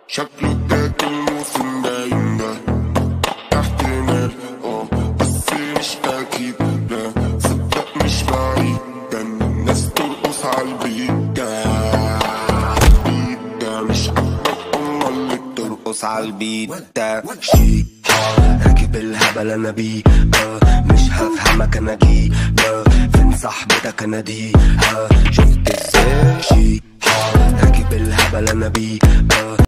شكله ده الموسم ده يوم ده احتمال اه بس مش اكيد لا صدق مش بعيد ده الناس ترقص عالبيت ده البيت ده مش عاجبك امال اللي بترقص عالبيت ده شي ها راكب الهبل انا بيه آه، مش هفهمك انا جي آه، فين صاحبتك انا دي ها شفت ازاي شي ها راكب الهبل انا بيه آه،